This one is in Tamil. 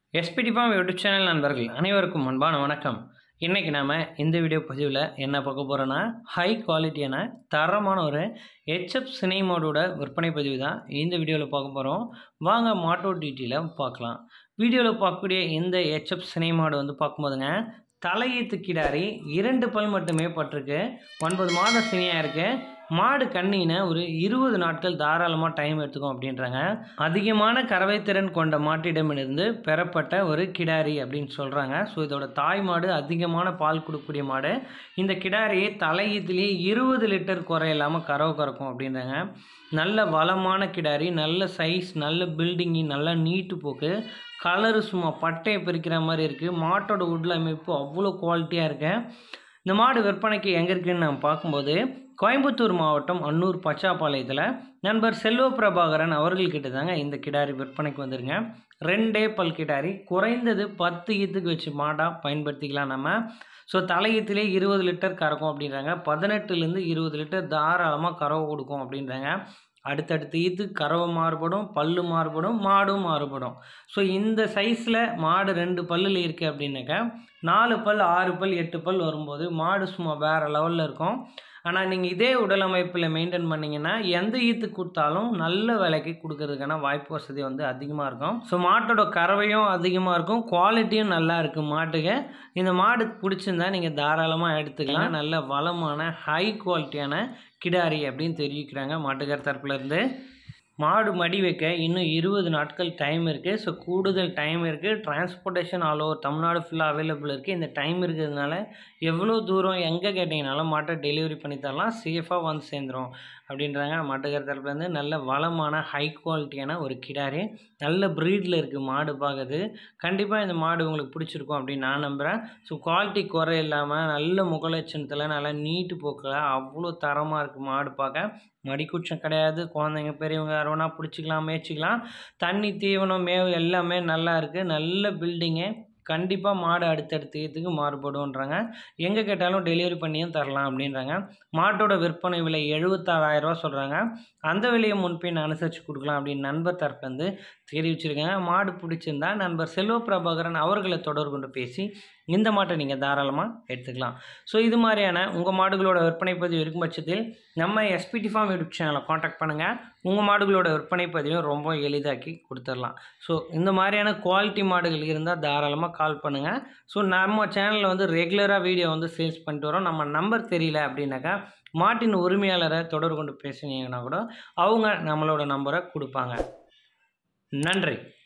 எஸ்பிடி ஃபார்ம் யூடியூப் சேனல் நண்பர்கள் அனைவருக்கும் அன்பான வணக்கம் இன்றைக்கி நாம் இந்த வீடியோ பதிவில் என்ன பார்க்க போகிறோன்னா ஹை குவாலிட்டியான தரமான ஒரு ஹெச்எப் சினைமாடோட விற்பனை பதிவு தான் இந்த வீடியோவில் பார்க்க போகிறோம் வாங்க மாட்டோ டீட்டெயிலாக பார்க்கலாம் வீடியோவில் பார்க்கக்கூடிய இந்த ஹெச்எப் சினைமாடு வந்து பார்க்கும்போதுங்க தலையீத்து கிடாரி இரண்டு பல் மட்டுமே பட்டிருக்கு ஒன்பது மாதம் சினியாக இருக்குது மாடு கண்ணின ஒரு இருபது நாட்கள் தாராளமாக டைம் எடுத்துக்கும் அப்படின்றாங்க அதிகமான கறவை திறன் கொண்ட மாட்டிடமிருந்து பெறப்பட்ட ஒரு கிடாரி அப்படின்னு சொல்கிறாங்க ஸோ இதோட தாய் மாடு அதிகமான பால் கொடுக்கக்கூடிய மாடு இந்த கிடாரியை தலையீத்துலேயே இருபது லிட்டர் குறை இல்லாமல் கறவை கறக்கும் அப்படின்றாங்க நல்ல வளமான கிடாரி நல்ல சைஸ் நல்ல பில்டிங்கு நல்ல நீட்டு போக்கு கலரு சும்மா பட்டையை பிரிக்கிற மாதிரி இருக்குது மாட்டோட உடல் அமைப்பு அவ்வளோ குவாலிட்டியாக இருக்கு இந்த மாடு விற்பனைக்கு எங்கே இருக்குன்னு நம்ம பார்க்கும்போது கோயம்புத்தூர் மாவட்டம் அன்னூர் பச்சாப்பாளையத்தில் நண்பர் செல்வ பிரபாகரன் அவர்கள்கிட்ட தாங்க இந்த கிடாரி விற்பனைக்கு வந்துருங்க ரெண்டே பல் கிடாரி குறைந்தது பத்து ஈத்துக்கு வச்சு மாடாக பயன்படுத்திக்கலாம் நம்ம ஸோ தலையீத்திலே இருபது லிட்டர் கறக்கும் அப்படின்றாங்க பதினெட்டுலேருந்து இருபது லிட்டர் தாராளமாக கறவை கொடுக்கும் அப்படின்றாங்க அடுத்தடுத்த ஈத்து கறவை மாறுபடும் பல்லு மாறுபடும் மாடும் மாறுபடும் ஸோ இந்த சைஸில் மாடு ரெண்டு பல்லில் இருக்குது அப்படின்னாக்கா நாலு பல் ஆறு பல் எட்டு பல் வரும்போது மாடு சும்மா வேறு லெவலில் இருக்கும் ஆனால் நீங்கள் இதே உடல் அமைப்பில் மெயின்டைன் பண்ணிங்கன்னா எந்த ஈத்து கொடுத்தாலும் நல்ல விலைக்கு கொடுக்கறதுக்கான வாய்ப்பு வசதி வந்து அதிகமாக இருக்கும் ஸோ மாட்டோட கறவையும் அதிகமாக இருக்கும் குவாலிட்டியும் நல்லா இருக்குது மாட்டுக்கு இந்த மாடு பிடிச்சிருந்தா நீங்கள் தாராளமாக எடுத்துக்கலாம் நல்ல வளமான ஹை குவாலிட்டியான கிடாரி அப்படின்னு தெரிவிக்கிறாங்க மாட்டுக்கார் தரப்புலேருந்து மாடு மடி வைக்க இன்னும் இருபது நாட்கள் டைம் இருக்குது ஸோ கூடுதல் டைம் இருக்குது டிரான்ஸ்போர்ட்டேஷன் ஆல் ஓவர் தமிழ்நாடு ஃபுல்லாக அவைலபிள் இருக்குது இந்த டைம் இருக்கிறதுனால எவ்வளோ தூரம் எங்கே கேட்டிங்கனாலும் மாட்டை டெலிவரி பண்ணி தரலாம் சேஃபாக வந்து சேர்ந்துரும் அப்படின்றாங்க மாட்டுக்கார தரப்புலேருந்து நல்ல வளமான ஹை குவாலிட்டியான ஒரு கிடாரி நல்ல ப்ரீடில் இருக்குது மாடு பார்க்குறது கண்டிப்பாக இந்த மாடு உங்களுக்கு பிடிச்சிருக்கும் அப்படின்னு நான் நம்புகிறேன் ஸோ குவாலிட்டி குறை இல்லாமல் நல்ல முகலட்சணத்தில் நல்லா நீட்டு போக்கில் அவ்வளோ தரமாக இருக்குது மாடு பார்க்க மடிக்குச்சம் கிடையாது குழந்தைங்க பெரியவங்க யாரோனா பிடிச்சிக்கலாம் மேய்ச்சிக்கலாம் தண்ணி தீவனம் மேவு எல்லாமே நல்லா இருக்குது நல்ல பில்டிங்கு கண்டிப்பாக மாடு அடுத்தடுத்த இதுக்கு மாறுபடுன்றாங்க எங்கே கேட்டாலும் டெலிவரி பண்ணியும் தரலாம் அப்படின்றாங்க மாட்டோட விற்பனை விலை எழுபத்தாறாயிரரூவா சொல்கிறாங்க அந்த விலையை முன்பின் அனுசரித்து கொடுக்கலாம் அப்படின்னு நண்பர் தரப்புலேருந்து தெரிவிச்சிருக்காங்க மாடு பிடிச்சிருந்தா நண்பர் செல்வ பிரபாகரன் அவர்களை தொடர்பு கொண்டு பேசி இந்த மாட்டை நீங்கள் தாராளமாக எடுத்துக்கலாம் ஸோ இது மாதிரியான உங்கள் மாடுகளோட விற்பனை பதிவு இருக்கும் பட்சத்தில் நம்ம எஸ்பிடி ஃபார்ம் யூடியூப் சேனலை காண்டாக்ட் பண்ணுங்கள் உங்கள் மாடுகளோட விற்பனை பதிவையும் ரொம்ப எளிதாக்கி கொடுத்துடலாம் ஸோ இந்த மாதிரியான குவாலிட்டி மாடுகள் இருந்தால் தாராளமாக கால் பண்ணுங்கள் ஸோ நம்ம சேனலில் வந்து ரெகுலராக வீடியோ வந்து சேல்ஸ் பண்ணிட்டு வரோம் நம்ம நம்பர் தெரியல அப்படின்னாக்கா மாட்டின் உரிமையாளரை தொடர்பு கொண்டு பேசுனீங்கன்னா கூட அவங்க நம்மளோட நம்பரை கொடுப்பாங்க நன்றி